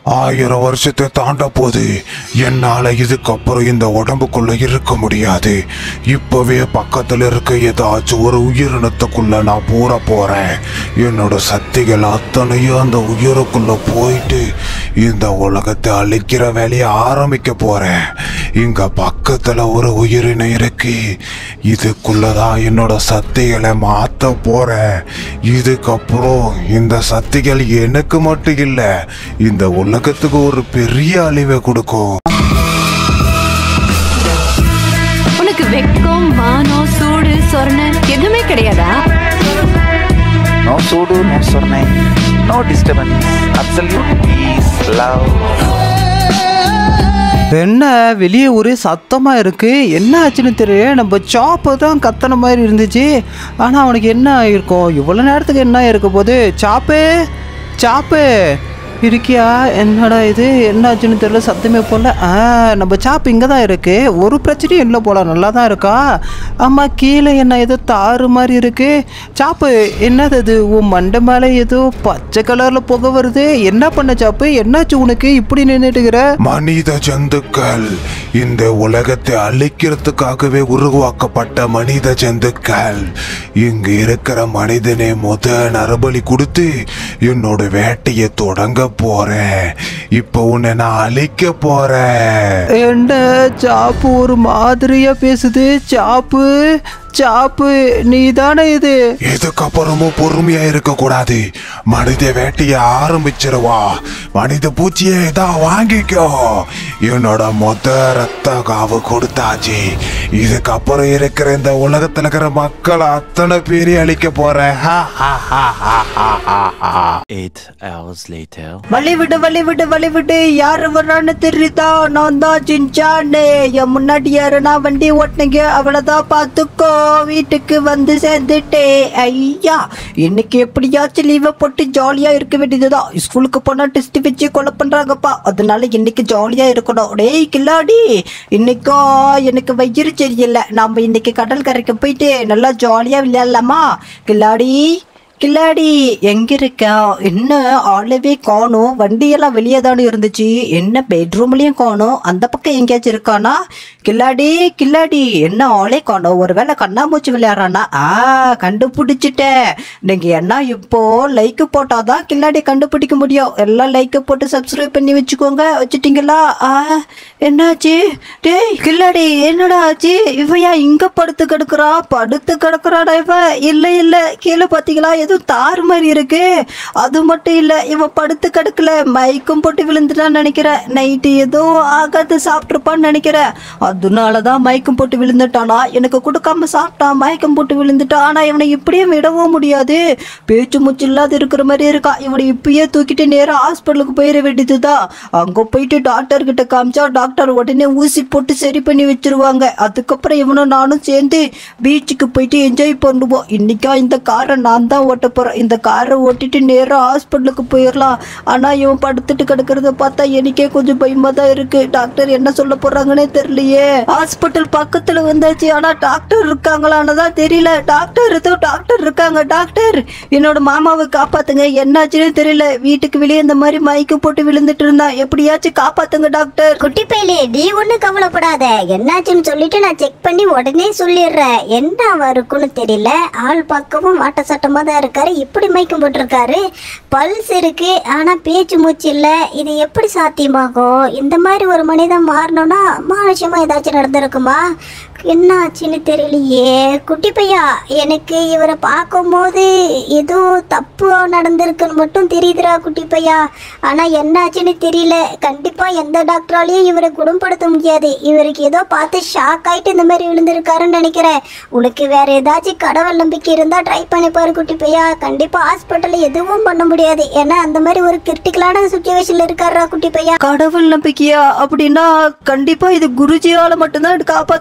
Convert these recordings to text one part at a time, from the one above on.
ஆயிரம் வருஷத்தை தாண்ட போது என்னால இதுக்கப்புறம் இந்த உடம்புக்குள்ள இருக்க முடியாது இப்பவே பக்கத்துல இருக்க ஏதாச்சும் ஒரு உயிரினத்துக்குள்ள நான் பூர போறேன் என்னோட சக்திகள் அத்தனையும் அந்த உயிருக்குள்ள போயிட்டு இந்த உலகத்தை அழிக்கிற வேலையை ஆரம்பிக்க போறேன் இங்க பக்கத்துல ஒரு உயிரினம் இருக்கு இதுக்குள்ளதான் என்னோட சக்திகளை மாத்த போறேன் இதுக்கப்புறம் இந்த சக்திகள் எனக்கு மட்டும் இல்ல இந்த உலகத்துக்கு ஒரு பெரிய அழிவை கொடுக்கும் உனக்கு வெக்கம் மானம் சூடு சொரணை எதுவுமே கிடையாதா No sudu, no sornai, no disturbance. Absolute peace, love. என்ன வெளியே ஒரே சத்தமா இருக்கு என்ன ஆச்சுன்னு தெரியல நம்ம சாப்பு தான் கத்தன மாதிரி இருந்துச்சு ஆனா அவனுக்கு என்ன ஆயிருக்கும் இவ்வளோ நேரத்துக்கு என்ன இருக்க போகுது சாப்பு சாப்பு இருக்கியா என்னடா இது என்ன ஆச்சுன்னு தெரியல சத்தமே போல ஆ நம்ம சாப்பு இங்கே தான் இருக்கு ஒரு பிரச்சனையும் இல்லை போல நல்லா தான் இருக்கா ஆமாம் கீழே என்ன ஏதோ தாறு மாதிரி இருக்கு சாப்பு என்னது அது உன் மண்டை மேலே ஏதோ பச்சை கலரில் புகை வருது என்ன பண்ண சாப்பு என்னாச்சு உனக்கு இப்படி நின்றுட்டுக்கிற மனித ஜந்துக்கள் இந்த உலகத்தை அழிக்கிறதுக்காகவே உருவாக்கப்பட்ட மனித ஜந்துக்கள் இங்க இருக்கிற மனிதனே முத நரபலி கொடுத்து என்னோட வேட்டையை தொடங்க போறேன் இப்போ உன்னை நான் அழிக்க போறேன் என்ன சாப்பு ஒரு மாதிரியா பேசுது சாப்பு சாப்பு நீ தானே இது இதுக்கப்புறமும் பொறுமையா இருக்க கூடாது மனித வேட்டைய ஆரம்பிச்சிருவா மனித பூச்சியை தான் வாங்கிக்கோ என்னோட மொத்த ரத்த காவு கொடுத்தாச்சு இதுக்கப்புறம் இருக்கிற இந்த உலகத்துல இருக்கிற மக்கள் அத்தனை பேரையும் அழிக்க போறேன் ஹா, ஹா, ஹா, ஹா, ஹா, ஹா, ஹா. Eight hours later. வழி விடு வழி விடு வழி விடு யாரு வர்றான்னு தெரியுதா நான் தான் சின்சானு என் முன்னாடி யாருன்னா வண்டி ஓட்டுனீங்க அவ்வளவுதான் பார்த்துக்கோ வீட்டுக்கு வந்து சேர்ந்துட்டே ஐயா இன்னைக்கு எப்படியாச்சும் லீவை போட்டு ஜாலியா இருக்க வேண்டியதுதான் ஸ்கூலுக்கு போனா டெஸ்ட் வச்சு கொலை பண்றாங்கப்பா அதனால இன்னைக்கு ஜாலியா இருக்கணும் டேய் கில்லாடி இன்னைக்கும் எனக்கு வயிறு சரியில்லை நாம இன்னைக்கு கடல் கரைக்கு போயிட்டு நல்லா ஜாலியா விளையாடலாமா கில்லாடி கில்லாடி எங்க இருக்கா என்ன ஆளவே காணும் வண்டியெல்லாம் வெளியே தானே இருந்துச்சு என்ன பெட்ரூம்லயும் காணும் அந்த பக்கம் எங்கேயாச்சும் இருக்கானா கில்லாடி கில்லாடி என்ன ஆளே காணும் ஒருவேளை கண்ணாமூச்சி விளையாடுறானா ஆ கண்டுபிடிச்சிட்டேன் நீங்க என்ன இப்போ லைக் போட்டாதான் கில்லாடி கண்டுபிடிக்க முடியும் எல்லாம் லைக் போட்டு சப்ஸ்கிரைப் பண்ணி வச்சுக்கோங்க வச்சுட்டீங்களா ஆ என்னாச்சு டேய் கில்லாடி என்னடா ஆச்சு இவையா இங்க படுத்து கிடக்குறா படுத்து கிடக்குறாடா இவ இல்ல இல்ல கீழே பாத்தீங்களா ஏதோ தார் மாதிரி இருக்கு அது மட்டும் இல்ல இவன் படுத்து கிடக்கல மயக்கம் போட்டு விழுந்துட்டான்னு நினைக்கிறேன் நைட்டு ஏதோ ஆகாது சாப்பிட்டுருப்பான்னு நினைக்கிறேன் அதனாலதான் மயக்கம் போட்டு விழுந்துட்டானா எனக்கு கொடுக்காம சாப்பிட்டான் மயக்கம் போட்டு விழுந்துட்டான் ஆனா இவனை இப்படியே விடவும் முடியாது பேச்சு மூச்சு இல்லாத இருக்கிற மாதிரி இருக்கான் இவனை இப்பயே தூக்கிட்டு நேரா ஹாஸ்பிட்டலுக்கு போயிட வேண்டியதுதான் அங்க போயிட்டு டாக்டர் கிட்ட காமிச்சா டாக்டர் உடனே ஊசி போட்டு சரி பண்ணி வச்சிருவாங்க அதுக்கப்புறம் இவனும் நானும் சேர்ந்து பீச்சுக்கு போயிட்டு என்ஜாய் பண்ணுவோம் இன்னைக்கா இந்த காரை நான் தான் ஓட்ட போறேன் இந்த காரை ஓட்டிட்டு நேரா ஹாஸ்பிட்டலுக்கு போயிடலாம் ஆனா இவன் படுத்துட்டு கிடக்கிறத பார்த்தா எனக்கே கொஞ்சம் பயமா தான் இருக்கு டாக்டர் என்ன சொல்ல போறாங்கன்னே தெரியலையே ஹாஸ்பிட்டல் பக்கத்துல வந்தாச்சு ஆனா டாக்டர் இருக்காங்களான்னு தான் தெரியல டாக்டர் ஏதோ டாக்டர் இருக்காங்க டாக்டர் என்னோட மாமாவை காப்பாத்துங்க என்னாச்சுன்னு தெரியல வீட்டுக்கு வெளியே இந்த மாதிரி மயக்கம் போட்டு விழுந்துட்டு இருந்தான் எப்படியாச்சும் காப்பாத்துங்க டாக்டர் குட்டி பையலே நீ ஒன்றும் கவலைப்படாத என்னாச்சுன்னு சொல்லிட்டு நான் செக் பண்ணி உடனே சொல்லிடுறேன் என்ன இருக்குன்னு தெரியல ஆள் பக்கமும் வாட்ட சட்டமாக தான் இருக்காரு இப்படி மயக்கம் போட்டிருக்காரு பல்ஸ் இருக்கு ஆனால் பேச்சு மூச்சு இல்லை இது எப்படி சாத்தியமாகும் இந்த மாதிரி ஒரு மனிதன் மாறணும்னா அமானுஷமா ஏதாச்சும் நடந்திருக்குமா என்ன ஆச்சுன்னு தெரியலையே குட்டி பையா எனக்கு இவரை பார்க்கும்போது ஏதோ தப்பு நடந்திருக்குன்னு மட்டும் தெரியுதுடா குட்டி பையா ஆனால் என்ன ஆச்சுன்னு தெரியல கண்டிப்பாக எந்த டாக்டராலையும் இவரை குணப்படுத்த முடியாது இவருக்கு ஏதோ பார்த்து ஷாக் ஆயிட்டு இந்த மாதிரி விழுந்திருக்காருன்னு நினைக்கிறேன் உனக்கு வேற ஏதாச்சும் கடவுள் நம்பிக்கை இருந்தால் ட்ரை பண்ணி பாரு குட்டி பையா கண்டிப்பாக ஹாஸ்பிட்டலில் எதுவும் பண்ண முடியாது ஏன்னா அந்த மாதிரி ஒரு கிரிட்டிக்கலான சுச்சுவேஷனில் இருக்காரா குட்டி பையா கடவுள் நம்பிக்கையா அப்படின்னா கண்டிப்பா இது குருஜியால மட்டும்தான் காப்பாத்த முடியும்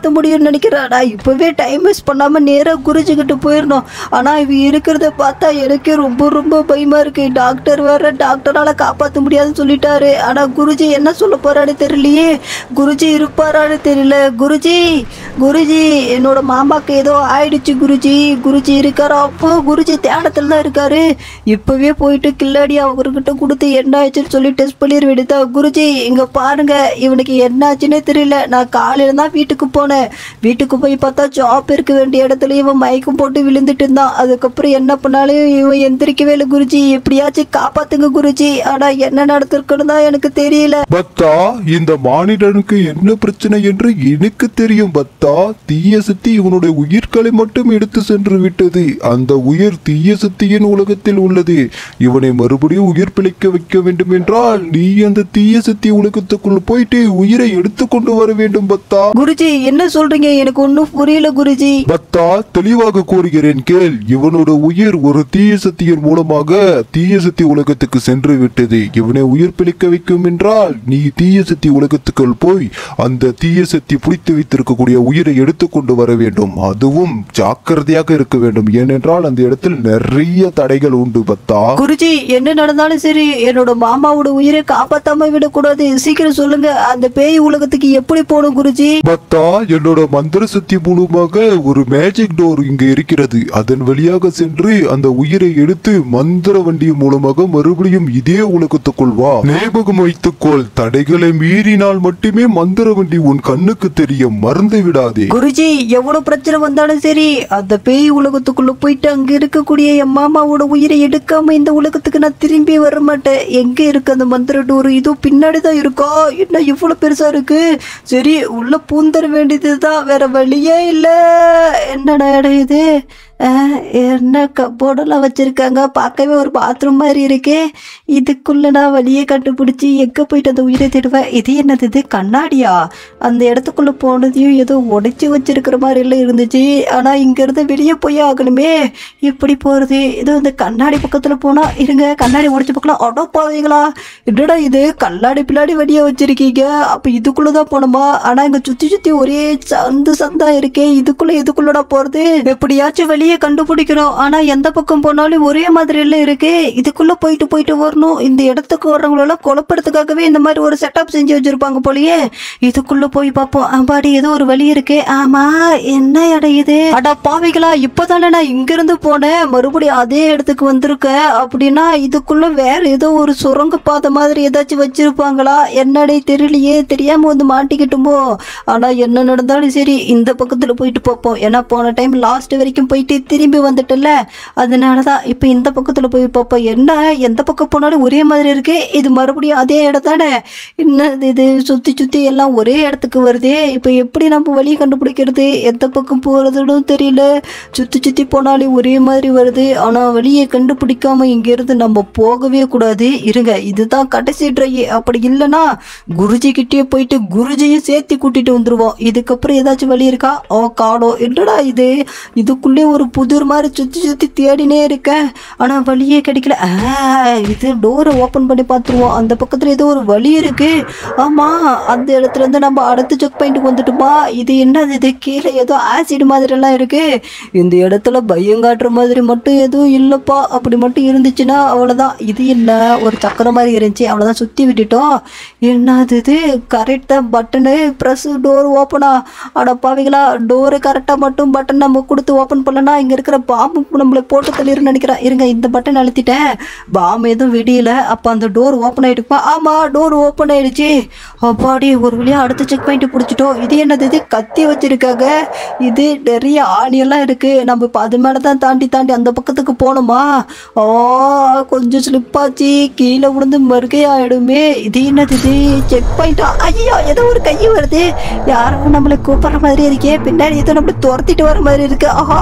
இருக்குன்னு நினைக்கிறேன் நான் இப்பவே டைம் வேஸ்ட் பண்ணாம நேரா குருஜி கிட்ட போயிடணும் ஆனா இவ இருக்கிறத பார்த்தா எனக்கே ரொம்ப ரொம்ப பயமா இருக்கு டாக்டர் வேற டாக்டரால காப்பாற்ற முடியாதுன்னு சொல்லிட்டாரு ஆனா குருஜி என்ன சொல்ல போறான்னு தெரியலையே குருஜி இருப்பாரான்னு தெரியல குருஜி குருஜி என்னோட மாமாக்கு ஏதோ ஆயிடுச்சு குருஜி குருஜி இருக்காரா அப்போ குருஜி தியானத்துல தான் இருக்காரு இப்பவே போயிட்டு கில்லாடி அவர்கிட்ட கொடுத்து என்ன ஆச்சுன்னு சொல்லி டெஸ்ட் பண்ணிட வேண்டியதா குருஜி இங்க பாருங்க இவனுக்கு என்ன ஆச்சுன்னே தெரியல நான் காலையில தான் வீட்டுக்கு போனேன் வீட்டுக்கு போய் பார்த்தா ஜாப் இருக்க வேண்டிய இடத்துல இவன் மயக்கம் போட்டு விழுந்துட்டு இருந்தான் அதுக்கப்புறம் என்ன பண்ணாலும் இவன் எந்திரிக்கவே இல்லை குருஜி எப்படியாச்சும் காப்பாத்துங்க குருஜி ஆனா என்ன நடந்திருக்குன்னு தான் எனக்கு தெரியல பத்தா இந்த மானிடனுக்கு என்ன பிரச்சனை என்று எனக்கு தெரியும் பத்தா தீய சக்தி இவனுடைய உயிர்களை மட்டும் எடுத்து சென்று விட்டது அந்த உயிர் தீய சக்தியின் உலகத்தில் உள்ளது இவனை மறுபடியும் உயிர் பிழைக்க வைக்க வேண்டும் என்றால் நீ அந்த தீய சக்தி உலகத்துக்குள் போயிட்டு உயிரை எடுத்து கொண்டு வர வேண்டும் பத்தா குருஜி என்ன சொல்றீங்க எனக்கு ஒன்றும் புரியல குருஜி பத்தா தெளிவாக கூறுகிறேன் கேள் இவனோட உயிர் ஒரு தீய சக்தியின் மூலமாக தீய சக்தி உலகத்துக்கு சென்று விட்டது இவனை உயிர் பிழைக்க வைக்கும் என்றால் நீ தீய சக்தி உலகத்துக்குள் போய் அந்த தீய சக்தி பிடித்து வைத்திருக்கக்கூடிய உயிரை எடுத்துக்கொண்டு வர வேண்டும் அதுவும் ஜாக்கிரதையாக இருக்க வேண்டும் ஏனென்றால் அந்த இடத்தில் நிறைய தடைகள் உண்டு பத்தா குருஜி என்ன நடந்தாலும் சரி என்னோட மாமாவோட உயிரை காப்பாத்தாம விடக்கூடாது சீக்கிரம் சொல்லுங்க அந்த பேய் உலகத்துக்கு எப்படி போகணும் குருஜி பத்தா என்னோட மந்திர சக்தி மூலமாக ஒரு மேஜிக் டோர் இங்க இருக்கிறது அதன் வழியாக சென்று அந்த உயிரை எடுத்து மந்திர வண்டி மூலமாக மறுபடியும் இதே உலகத்துக்குள் வா ஞாபகம் வைத்துக்கொள் தடைகளை மீறினால் மட்டுமே மந்திர வண்டி உன் கண்ணுக்கு தெரியும் மறந்து விடாதே குருஜி எவ்வளவு பிரச்சனை வந்தாலும் சரி அந்த பேய் உலகத்துக்குள்ள போயிட்டு அங்க இருக்கக்கூடிய என் மாமாவோட உயிரை எடுக்காம இந்த உலகத்துக்கு நான் திரும்பி வர மாட்டேன் எங்க இருக்கு அந்த மந்திர டோர் இதோ பின்னாடி தான் இருக்கா என்ன இவ்வளவு பெருசா இருக்கு சரி உள்ள பூந்தர வேண்டியதுதான் வேற வழியே இல்ல என்னடா இடம் இது அஹ், என்ன கப்போர்டெல்லாம் வச்சிருக்காங்க பார்க்கவே ஒரு பாத்ரூம் மாதிரி இருக்கே இதுக்குள்ள நான் வழியே கண்டுபிடிச்சி எங்க போயிட்டு அந்த உயிரை தேடுவேன் இது என்னது இது கண்ணாடியா அந்த இடத்துக்குள்ள போனதையும் ஏதோ உடைச்சு வச்சிருக்கிற மாதிரி எல்லாம் இருந்துச்சு ஆனா இங்க இருந்து வெளியே போய் ஆகணுமே எப்படி போறது ஏதோ இந்த கண்ணாடி பக்கத்துல போனா இருங்க கண்ணாடி உடைச்சு பார்க்கலாம் அடோ போவீங்களா என்னடா இது கண்ணாடி பின்னாடி வழியா வச்சிருக்கீங்க அப்ப இதுக்குள்ளதான் போனோமா ஆனா இங்க சுத்தி சுத்தி ஒரே சந்து சந்தா இருக்கே இதுக்குள்ள இதுக்குள்ளடா போறது எப்படியாச்சும் வெளியே கண்டுபிடிக்கணும் ஆனா எந்த பக்கம் போனாலும் ஒரே மாதிரி எல்லாம் இருக்கு இதுக்குள்ள போயிட்டு போயிட்டு வரணும் இந்த இடத்துக்கு வர்றவங்களெல்லாம் குழப்பறதுக்காகவே இந்த மாதிரி ஒரு செட்டப் செஞ்சு வச்சிருப்பாங்க போலயே இதுக்குள்ள போய் பார்ப்போம் அம்பாடி ஏதோ ஒரு வழி இருக்கு ஆமா என்ன இடம் இது அடா பாவிகளா இப்பதானே நான் இங்க இருந்து போனேன் மறுபடியும் அதே இடத்துக்கு வந்திருக்கேன் அப்படின்னா இதுக்குள்ள வேற ஏதோ ஒரு சுரங்க பாதை மாதிரி ஏதாச்சும் வச்சிருப்பாங்களா என்னடே தெரியலையே தெரியாம வந்து மாட்டிக்கிட்டுமோ ஆனா என்ன நடந்தாலும் சரி இந்த பக்கத்துல போயிட்டு பார்ப்போம் ஏன்னா போன டைம் லாஸ்ட் வரைக்கும் போயிட்டு திரும்பி வந்துட்டல அதனாலதான் இப்ப இந்த பக்கத்துல போய் பார்ப்போம் என்ன எந்த பக்கம் போனாலும் ஒரே மாதிரி இருக்கு இது மறுபடியும் அதே இடம் தானே என்ன இது சுத்தி சுத்தி எல்லாம் ஒரே இடத்துக்கு வருதே இப்ப எப்படி நம்ம வழி கண்டுபிடிக்கிறது எந்த பக்கம் போறதுன்னு தெரியல சுத்தி சுத்தி போனாலும் ஒரே மாதிரி வருது ஆனா வழியை கண்டுபிடிக்காம இங்க இருந்து நம்ம போகவே கூடாது இருங்க இதுதான் கடைசி ட்ரை அப்படி இல்லைன்னா குருஜி கிட்டே போயிட்டு குருஜியும் சேர்த்து கூட்டிட்டு வந்துருவோம் இதுக்கப்புறம் ஏதாச்சும் வழி இருக்கா ஓ காடோ என்னடா இது இதுக்குள்ளே ஒரு புதிர் மாதிரி சுத்தி சுத்தி தேடினே இருக்கேன் ஆனா வழியே கிடைக்கல ஆ, இது டோரை ஓபன் பண்ணி பார்த்துருவோம் அந்த பக்கத்துல ஏதோ ஒரு வழி இருக்கு ஆமா அந்த இடத்துல இருந்து நம்ம அடுத்த செக் பாயிண்ட்டுக்கு வந்துட்டோமா இது என்னது இது கீழே ஏதோ ஆசிட் மாதிரி எல்லாம் இருக்கு இந்த இடத்துல பயம் காட்டுற மாதிரி மட்டும் எதுவும் இல்லப்பா அப்படி மட்டும் இருந்துச்சுன்னா அவ்வளவுதான் இது என்ன ஒரு சக்கரம் மாதிரி இருந்துச்சு அவ்வளவுதான் சுத்தி விட்டுட்டோம் என்னது இது கரெக்டா பட்டனு ப்ரெஸ் டோர் ஓப்பனா அட பாவிகளா டோரு கரெக்டாக மட்டும் பட்டன் நம்ம கொடுத்து ஓப்பன் பண்ணலன்னா இங்கே இருக்கிற பாம்பு நம்மளை போட்டு தள்ளிருன்னு நினைக்கிறேன் இருங்க இந்த பட்டன் அழுத்திட்டேன் பாம்பு எதுவும் வெடியல அப்போ அந்த டோர் ஓப்பன் ஆயிடுப்பா ஆமாம் டோர் ஓப்பன் ஆயிடுச்சு அப்பாடி ஒரு வழியாக அடுத்த செக் பாயிண்ட் பிடிச்சிட்டோம் இது என்னது இது கத்தி வச்சிருக்காங்க இது நிறைய ஆணியெல்லாம் இருக்கு நம்ம இப்போ அது மேலே தான் தாண்டி தாண்டி அந்த பக்கத்துக்கு போகணுமா ஓ கொஞ்சம் ஸ்லிப்பாச்சு கீழே விழுந்து மறுகை ஆயிடுமே இது என்னது இது செக் பாயிண்டா ஐயோ ஏதோ ஒரு கை வருது யாரோ நம்மளை கூப்பிடுற மாதிரி இருக்கே பின்னாடி ஏதோ நம்மளை துரத்திட்டு வர மாதிரி இருக்கு ஆஹா முன்னாடி ஒரு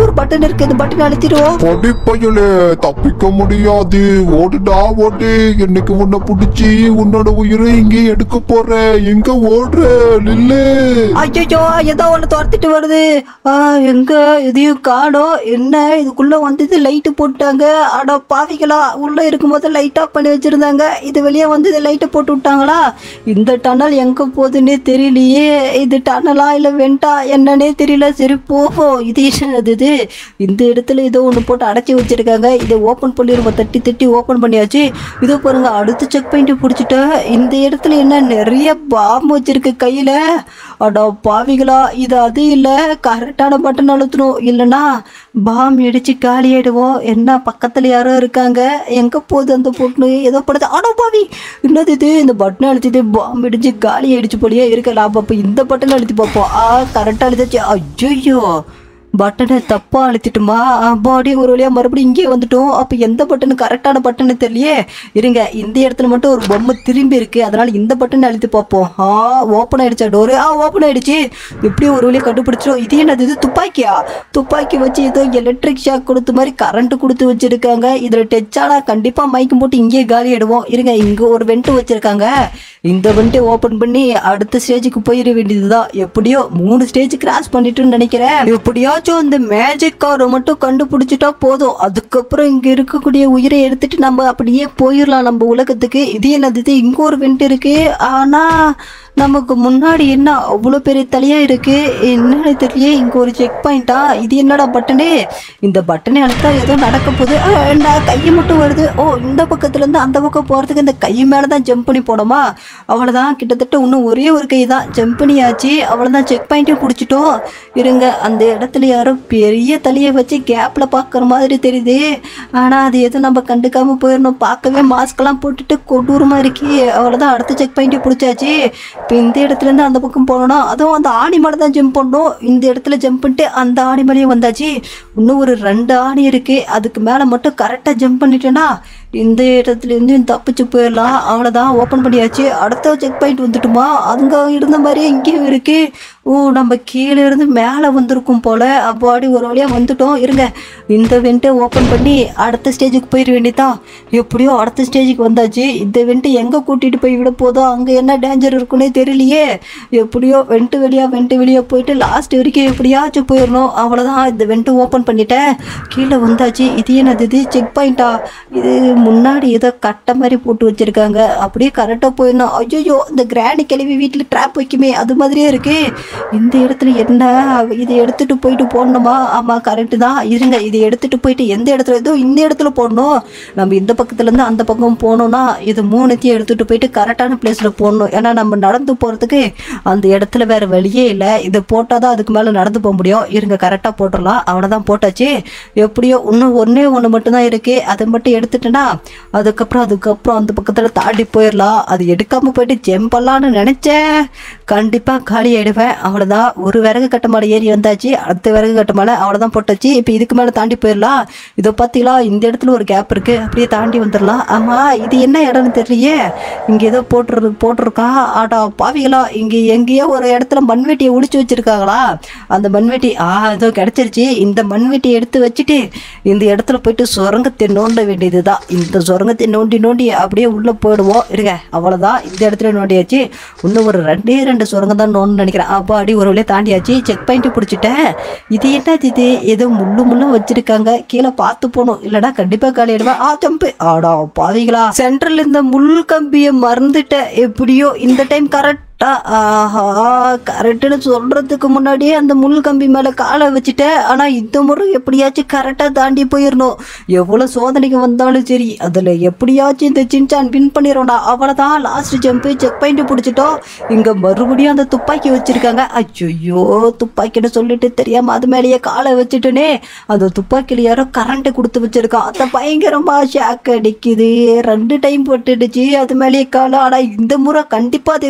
ஒரு பட்டன் இருக்கு இந்த பட்டன் அழுத்திடுவோம் படிப்பையிலே தப்பிக்க முடியாது ஓடுடா ஓடு என்னைக்கு உன்னை பிடிச்சி உன்னோட உயிரை இங்கே எடுக்க போறேன் எங்க ஓடுற நில்லு ஐயோ ஏதோ ஒண்ணு துரத்திட்டு வருது ஆ, எங்க எதையும் காணோம் என்ன இதுக்குள்ள வந்தது லைட்டு போட்டாங்க அட பாவிகளா உள்ள இருக்கும்போது லைட் ஆஃப் பண்ணி வச்சிருந்தாங்க இது வெளியே வந்து லைட்டை போட்டு விட்டாங்களா இந்த டனல் எங்க போகுதுன்னே தெரியலையே இது டனலா இல்ல வெண்டா என்னன்னே தெரியல சரி போவோம் இது என்னது இது இந்த இடத்துல ஏதோ ஒன்று போட்டு அடைச்சி வச்சிருக்காங்க இதை ஓப்பன் பண்ணிருவோம் தட்டி தட்டி ஓப்பன் பண்ணியாச்சு இதோ பாருங்க அடுத்து செக் பண்ணிட்டு பிடிச்சிட்டேன் இந்த இடத்துல என்ன நிறைய பாம்பு வச்சிருக்கு கையில அடா பாவிகளா இது அது இல்லை கரெக்டான பட்டன் அழுத்தணும் இல்லைன்னா பாம் இடிச்சு காலி ஆயிடுவோம் என்ன பக்கத்துல யாரோ இருக்காங்க எங்க போகுது அந்த பொண்ணு ஏதோ படுது அடோ பாவி என்னது இது இந்த பட்டன் அழுத்திட்டு பாம் இடிச்சு காலி ஆயிடுச்சு போலியே இருக்கலாம் அப்போ இந்த பட்டன் அழுத்தி பார்ப்போம் ஆ கரெக்டாக அழுத்தாச்சு ஐயோ பட்டனை தப்பா அழுத்திட்டுமா பாடி ஒரு வழியா மறுபடியும் இங்கே வந்துட்டோம் அப்போ எந்த பட்டன் கரெக்டான பட்டன்னு தெரியலையே இருங்க இந்த இடத்துல மட்டும் ஒரு பொம்மை திரும்பி இருக்கு அதனால இந்த பட்டன் அழுத்தி பார்ப்போம் ஆ ஓப்பன் ஆயிடுச்சா டோரு ஆ ஓப்பன் ஆயிடுச்சு எப்படியும் ஒரு வழியா கண்டுபிடிச்சிடும் இது என்னது இது துப்பாக்கியா துப்பாக்கி வச்சு ஏதோ எலக்ட்ரிக் ஷாக் கொடுத்த மாதிரி கரண்ட் கொடுத்து வச்சிருக்காங்க இதுல டச்சானா கண்டிப்பா மைக்கும் போட்டு இங்கேயே காலி ஆயிடுவோம் இருங்க இங்க ஒரு வெண்ட் வச்சிருக்காங்க இந்த வெண்ட்டை ஓபன் பண்ணி அடுத்த ஸ்டேஜுக்கு போயிட வேண்டியதுதான் எப்படியோ மூணு ஸ்டேஜ் கிராஸ் பண்ணிட்டுன்னு நினைக்கிறேன் எப்படியாச்சும் இந்த மேஜிக் காரை மட்டும் கண்டுபிடிச்சிட்டா போதும் அதுக்கப்புறம் இங்க இருக்கக்கூடிய உயிரை எடுத்துட்டு நம்ம அப்படியே போயிடலாம் நம்ம உலகத்துக்கு இது என்னது இது இங்க ஒரு வெண்ட் இருக்கு ஆனா நமக்கு முன்னாடி என்ன அவ்வளோ பெரிய தலையா இருக்கு என்னன்னு தெரியல இங்க ஒரு செக் பாயிண்டா இது என்னடா பட்டனு இந்த பட்டனை அழுத்தா ஏதோ நடக்க போகுது ஆ, நான் கையை மட்டும் வருது ஓ இந்த பக்கத்துல இருந்து அந்த பக்கம் போறதுக்கு இந்த கை மேல தான் ஜம்ப் பண்ணி போனோமா அவ்வளவுதான் கிட்டத்தட்ட இன்னும் ஒரே ஒரு கை தான் ஜம்ப் பண்ணியாச்சு அவ்வளவுதான் செக் பாயிண்ட்டையும் பிடிச்சிட்டோம் இருங்க அந்த இடத்துல யாரோ பெரிய தலையை வச்சு கேப்ல பாக்குற மாதிரி தெரியுது ஆனா அது எதுவும் நம்ம கண்டுக்காம போயிடணும் பார்க்கவே மாஸ்க்லாம் போட்டுட்டு கொடூரமா இருக்கே அவ்வளவுதான் அடுத்த செக் பாயிண்ட்டை பிடிச்சாச்சு இப்போ இந்த இடத்துல இருந்து அந்த பக்கம் போனோம்னா அதுவும் அந்த ஆணி மேலே தான் ஜம்ப் பண்ணணும் இந்த இடத்துல ஜம்ப் பண்ணிட்டு அந்த ஆணி மேலேயும் வந்தாச்சு இன்னும் ஒரு ரெண்டு ஆணி இருக்கு அதுக்கு மேலே மட்டும் கரெக்டாக ஜம்ப் பண்ணிட்டேன்னா இந்த இடத்துல இருந்து தப்பிச்சு போயிடலாம் அவ்வளோதான் ஓப்பன் பண்ணியாச்சு அடுத்த செக் பாயிண்ட் வந்துட்டுமா அங்கே இருந்த மாதிரியே இங்கேயும் இருக்கு ஓ நம்ம கீழே இருந்து மேலே வந்திருக்கும் போல அப்பாடி ஒரு வழியாக வந்துட்டோம் இருங்க இந்த வெண்ட்டை ஓப்பன் பண்ணி அடுத்த ஸ்டேஜுக்கு போயிட வேண்டியதான் எப்படியோ அடுத்த ஸ்டேஜுக்கு வந்தாச்சு இந்த வெண்ட்டு எங்கே கூட்டிகிட்டு போய் விட போதோ அங்கே என்ன டேஞ்சர் இருக்குன்னே தெரியலையே எப்படியோ வெண்ட்டு வெளியா வெண்ட்டு வெளியே போயிட்டு லாஸ்ட் வரைக்கும் எப்படியாச்சும் போயிடணும் அவ்வளோதான் இந்த வெண்ட்டு ஓப்பன் பண்ணிட்டேன் கீழே வந்தாச்சு இது என்னது இது செக் பாயிண்டா இது முன்னாடி ஏதோ கட்டை மாதிரி போட்டு வச்சிருக்காங்க அப்படியே கரெக்டாக போயிடணும் ஐயோ இந்த கிராணி கிளவி வீட்டில் ட்ராப் வைக்குமே அது மாதிரியே இருக்கு இந்த இடத்துல என்ன இதை எடுத்துட்டு போயிட்டு போடணுமா ஆமாம் கரெக்டு தான் இருங்க இதை எடுத்துட்டு போயிட்டு எந்த இடத்துல ஏதோ இந்த இடத்துல போடணும் நம்ம இந்த பக்கத்துலேருந்து அந்த பக்கம் போனோம்னா இது மூணுத்தையும் எடுத்துட்டு போயிட்டு கரெக்டான பிளேஸில் போடணும் ஏன்னா நம்ம நடந்து போகிறதுக்கு அந்த இடத்துல வேற வழியே இல்லை இதை போட்டால் தான் அதுக்கு மேலே நடந்து போக முடியும் இருங்க கரெக்டாக போட்டுடலாம் அவ்வளோதான் போட்டாச்சு எப்படியோ இன்னும் ஒன்றே ஒன்று மட்டும்தான் இருக்கு அதை மட்டும் எடுத்துட்டேன்னா அதுக்கப்புறம் அதுக்கப்புறம் அந்த பக்கத்தில் தாண்டி போயிடலாம் அது எடுக்காமல் போயிட்டு ஜெம்பலான்னு நினச்சேன் கண்டிப்பாக காலி ஆயிடுவேன் அவ்வளோதான் ஒரு விறகு கட்ட மேலே ஏறி வந்தாச்சு அடுத்த விறகு கட்ட மேலே அவ்வளோதான் போட்டாச்சு இப்போ இதுக்கு மேலே தாண்டி போயிடலாம் இதோ பார்த்தீங்களா இந்த இடத்துல ஒரு கேப் இருக்குது அப்படியே தாண்டி வந்துடலாம் ஆமாம் இது என்ன இடம்னு தெரியலையே இங்கே ஏதோ போட்டுரு போட்டிருக்கா ஆடா பாவிகளா இங்கே எங்கேயோ ஒரு இடத்துல மண்வெட்டியை உடிச்சு வச்சிருக்காங்களா அந்த மண்வெட்டி ஆ ஏதோ கிடச்சிருச்சு இந்த மண்வெட்டியை எடுத்து வச்சுட்டு இந்த இடத்துல போயிட்டு சுரங்கத்தை நோண்ட வேண்டியது தான் இந்த சுரங்கத்தை நோண்டி நோண்டி அப்படியே உள்ளே போயிடுவோம் இருங்க அவ்வளோதான் இந்த இடத்துல நோண்டியாச்சு இன்னும் ஒரு ரெண்டே ரெண்டு சுரங்கம் தான் நோண்டு நினைக்கிறேன் அப்போ அடி ஒரு வழியாக தாண்டியாச்சு செக் பாயிண்ட் பிடிச்சிட்டேன் இது என்னது இது ஏதோ முள்ளு முள்ளும் வச்சிருக்காங்க கீழே பார்த்து போகணும் இல்லைனா கண்டிப்பாக காலி ஆயிடுவேன் ஆ ஜம்பு ஆடா பாவிகளா சென்ட்ரல் இந்த முள் கம்பியை மறந்துட்டேன் எப்படியோ இந்த டைம் கரெக்ட் ஆஹா கரெக்டுன்னு சொல்றதுக்கு முன்னாடியே அந்த முள் கம்பி மேலே காலை வச்சுட்டேன் ஆனால் இந்த முறை எப்படியாச்சும் கரெக்டாக தாண்டி போயிடணும் எவ்வளோ சோதனைக்கு வந்தாலும் சரி அதில் எப்படியாச்சும் இந்த சின்சான் வின் பண்ணிடும்டா அவ்வளோதான் லாஸ்ட் ஜம்ப்பு செக் பாயிண்ட் பிடிச்சிட்டோம் இங்கே மறுபடியும் அந்த துப்பாக்கி வச்சிருக்காங்க ஐயோ துப்பாக்கின்னு சொல்லிட்டு தெரியாம அது மேலேயே காலை வச்சுட்டேனே அந்த துப்பாக்கியில் யாரோ கரண்ட்டை கொடுத்து வச்சிருக்கான் அதை பயங்கரமாக ஷாக் அடிக்குது ரெண்டு டைம் போட்டுடுச்சு அது மேலேயே காலை ஆனால் இந்த முறை கண்டிப்பாக அது வந்து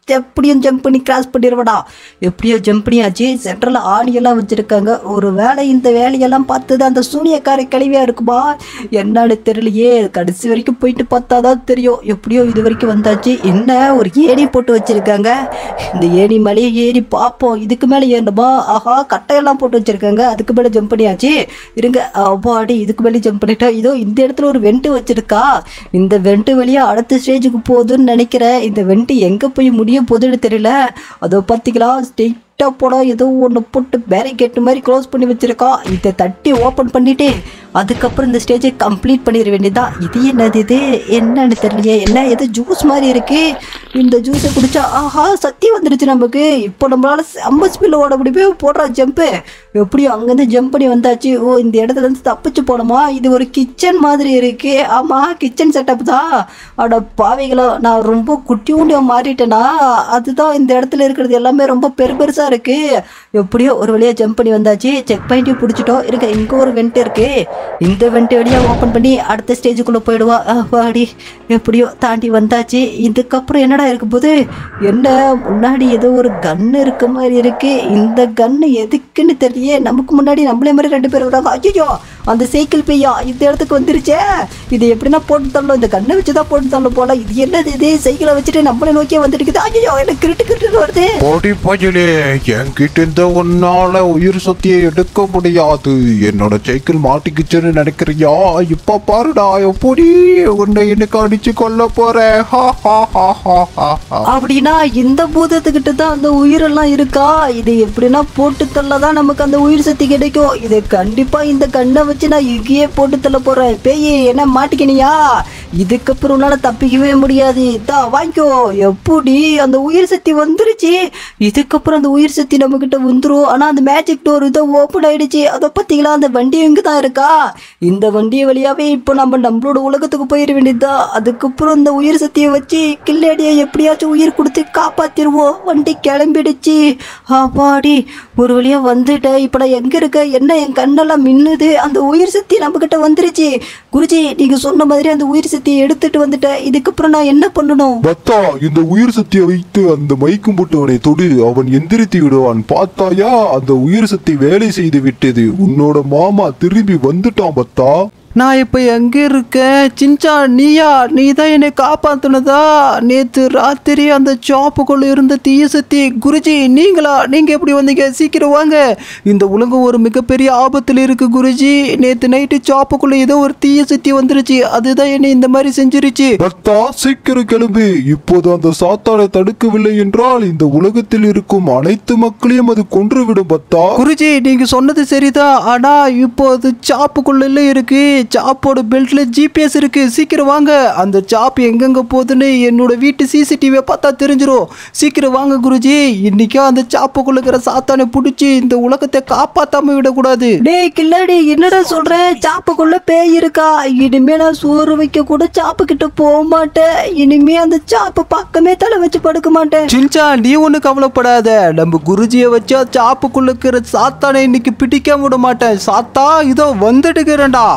எப்படியும் ஜம்ப் பண்ணி கிராஸ் பண்ணிடுவடா எப்படியோ ஜம்ப் பண்ணியாச்சு சென்ட்ரல் ஆணியெல்லாம் வச்சுருக்காங்க ஒரு வேலை இந்த வேலையெல்லாம் பார்த்தது அந்த சூனியக்கார கழிவியாக இருக்குமா என்னன்னு தெரியலையே கடைசி வரைக்கும் போயிட்டு பார்த்தா தான் தெரியும் எப்படியோ இது வரைக்கும் வந்தாச்சு என்ன ஒரு ஏணி போட்டு வச்சுருக்காங்க இந்த ஏணி மேலேயே ஏறி பார்ப்போம் இதுக்கு மேலே ஏறணுமா ஆஹா கட்டையெல்லாம் போட்டு வச்சுருக்காங்க அதுக்கு மேலே ஜம்ப் பண்ணியாச்சு இருங்க அப்பாடி இதுக்கு மேலே ஜம்ப் பண்ணிட்டா இதோ இந்த இடத்துல ஒரு வெண்ட் வச்சிருக்கா இந்த வெண்ட் வழியா அடுத்த ஸ்டேஜுக்கு போகுதுன்னு நினைக்கிறேன் இந்த வெண்ட் எங்கே போய் முடிய போகுதுன்னு தெரியல அதோ பார்த்தீங்களா ஸ்ட்ரெயிட்டாக போட ஏதோ ஒன்று போட்டு பேரிகேட் மாதிரி க்ளோஸ் பண்ணி வச்சிருக்கா இதை தட்டி ஓப்பன் பண்ணிட்டு அதுக்கப்புறம் இந்த ஸ்டேஜை கம்ப்ளீட் பண்ணிட வேண்டியதுதான் இது என்னது இது என்னன்னு தெரியலையே என்ன ஏதோ ஜூஸ் மாதிரி இருக்கு இந்த ஜூஸை குடிச்சா ஆஹா சக்தி வந்துடுச்சு நமக்கு இப்போ நம்மளால செம்ம ஸ்பீல் ஓட முடியுமே போடுறா ஜம்ப்பு எப்படியும் அங்கேருந்து ஜம்ப் பண்ணி வந்தாச்சு ஓ இந்த இடத்துல இருந்து தப்பிச்சு போனோமா இது ஒரு கிச்சன் மாதிரி இருக்கு ஆமா கிச்சன் செட்டப் தான் அட பாவிகளோ நான் ரொம்ப குட்டியூண்டியா மாறிட்டேனா அதுதான் இந்த இடத்துல இருக்கிறது எல்லாமே ரொம்ப பெரு பெருசா இருக்கு எப்படியோ ஒரு வழியா ஜம்ப் பண்ணி வந்தாச்சு செக் பாயிண்ட்டையும் பிடிச்சிட்டோம் இருக்க இங்க ஒரு வெண்ட் இருக்கு இந்த வெண்ட் வழியா ஓப்பன் பண்ணி அடுத்த ஸ்டேஜுக்குள்ள போயிடுவா பாடி எப்படியோ தாண்டி வந்தாச்சு இதுக்கப்புறம் என்னடா இருக்க போது என்ன முன்னாடி ஏதோ ஒரு கன்னு இருக்க மாதிரி இருக்கு இந்த கன்னு எதுக்குன்னு தெரியலையே நமக்கு முன்னாடி நம்மளே மாதிரி ரெண்டு பேர் வராங்க ஐயோ அந்த சைக்கிள் பையா இந்த இடத்துக்கு வந்துருச்சே இது எப்படின்னா போட்டு தள்ளும் இந்த கண்ணை வச்சு தான் போட்டு தள்ளும் போல இது என்னது இது சைக்கிளை வச்சுட்டு நம்மளை நோக்கியே வந்துட்டு ஐயோ எனக்கு கிரிட்டு கிரிட்டு வருது போடி பயிலே என்கிட்ட இந்த உன்னால உயிர் சக்தியை எடுக்க முடியாது என்னோட சைக்கிள் மாட்டிக்கிச்சுன்னு நினைக்கிறியா இப்ப பாருடா எப்படி உன்னை எனக்கு அடிச்சு கொல்ல போறேன் ஹா, ஹா, ஹா, ஹா, ஹா, ஹா. அப்படின்னா இந்த பூதத்துக்கிட்ட தான் அந்த உயிரெல்லாம் இருக்கா இது எப்படின்னா போட்டு தள்ள தான் நமக்கு அந்த உயிர் சக்தி கிடைக்கும் இது கண்டிப்பா இந்த கண்ணை வச்சு நான் இங்கேயே போட்டு தள்ள போறேன் பேய் என்ன மாட்டிக்கினியா இதுக்கப்புறம் உன்னால தப்பிக்கவே முடியாது தான் வாங்கிக்கோ எப்படி அந்த உயிர் சக்தி வந்துருச்சு இதுக்கப்புறம் அந்த உயிர் சக்தி நம்ம கிட்ட வந்துரும் ஆனா அந்த மேஜிக் டோர் இதோ ஓப்பன் ஆயிடுச்சு அதை பார்த்தீங்களா அந்த வண்டி இங்கே தான் இருக்கா இந்த வண்டி வழியாவே இப்போ நம்ம நம்மளோட உலகத்துக்கு போயிட வேண்டியதுதான் அதுக்கப்புறம் இந்த உயிர் சக்தியை வச்சு கில்லாடியை எப்படியாச்சும் உயிர் கொடுத்து காப்பாத்திருவோம் வண்டி கிளம்பிடுச்சு ஆப்பாடி ஒரு வழியா வந்துட்டேன் இப்போ நான் எங்க இருக்க என்ன என் கண்ணெல்லாம் மின்னுது அந்த உயிர் சக்தி நம்ம கிட்ட வந்துருச்சு குருஜி நீங்க சொன்ன மாதிரி அந்த உயிர் சக்தியை எடுத்துட்டு வந்துட்டேன் இதுக்கப்புறம் நான் என்ன பண்ணணும் பத்தா இந்த உயிர் சக்தியை வைத்து அந்த மைக்கும் போட்டவனை தொடு அவன் எந்திரித்து விடுவான் பார்த்தாயா அந்த உயிர் சக்தி வேலை செய்து விட்டது உன்னோட மாமா திரும்பி வந்துட்டான் பத்தா நான் இப்போ எங்கே இருக்கேன் சின்சா நீயா நீ தான் என்னை காப்பாத்துனதா நேற்று ராத்திரி அந்த ஷாப்புக்குள்ள இருந்த தீய சக்தி குருஜி நீங்களா நீங்கள் எப்படி வந்தீங்க சீக்கிரம் வாங்க இந்த உலகம் ஒரு மிகப்பெரிய ஆபத்தில் இருக்கு குருஜி நேற்று நைட்டு ஷாப்புக்குள்ள ஏதோ ஒரு தீய சக்தி வந்துருச்சு அதுதான் என்னை இந்த மாதிரி செஞ்சிருச்சு பத்தா சீக்கிரம் கிளம்பு இப்போது அந்த சாத்தானை தடுக்கவில்லை என்றால் இந்த உலகத்தில் இருக்கும் அனைத்து மக்களையும் அது கொன்றுவிடும் பத்தா குருஜி நீங்க சொன்னது சரிதான் ஆனா இப்போ அது சாப்புக்குள்ள இருக்கு சாப்போட பெல்ட்ல ஜிபிஎஸ் இருக்கு சீக்கிரம் வாங்க அந்த சாப் எங்கெங்க போகுதுன்னு என்னோட வீட்டு சிசிடிவியை பார்த்தா தெரிஞ்சிரும் சீக்கிரம் வாங்க குருஜி இன்னைக்கா அந்த சாப்புக்குள்ள இருக்கிற சாத்தானை பிடிச்சி இந்த உலகத்தை காப்பாத்தாம விடக்கூடாது டேய் கில்லாடி என்னடா சொல்ற சாப்புக்குள்ள பேய் இருக்கா இனிமே நான் சோறு வைக்க கூட சாப்பு கிட்ட போக மாட்டேன் இனிமே அந்த சாப்பு பக்கமே தலை வச்சு படுக்க மாட்டேன் சின்சா நீ ஒன்றும் கவலைப்படாத நம்ம குருஜியை வச்சா சாப்புக்குள்ள இருக்கிற சாத்தானை இன்னைக்கு பிடிக்க விட மாட்டேன் சாத்தா இதோ வந்துட்டுக்கிறேன்டா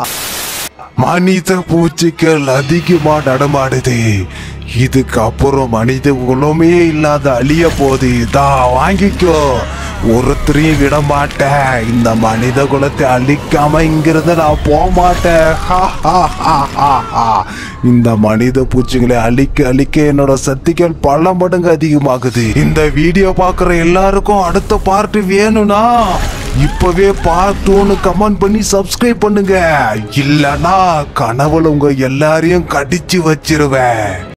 மனித பூச்சிகள் அதிகமா நடமாடுது இதுக்கு அப்புறம் மனித குணமே இல்லாத அழிய போகுது தான் வாங்கிக்கோ ஒருத்தரையும் விட மாட்டேன் இந்த மனித குலத்தை அழிக்காம இங்கிருந்து நான் போக மாட்டேன் ஹா, ஹா, ஹா, ஹா, ஹா. இந்த மனித பூச்சிகளை அழிக்க அழிக்க என்னோட சக்திகள் பல மடங்கு அதிகமாகுது இந்த வீடியோ பார்க்குற எல்லாருக்கும் அடுத்த பார்ட் வேணும்னா இப்பவே பார்ட் ஒன்று கமெண்ட் பண்ணி சப்ஸ்கிரைப் பண்ணுங்க இல்லனா கனவுல உங்க எல்லாரையும் கடிச்சு வச்சிருவேன்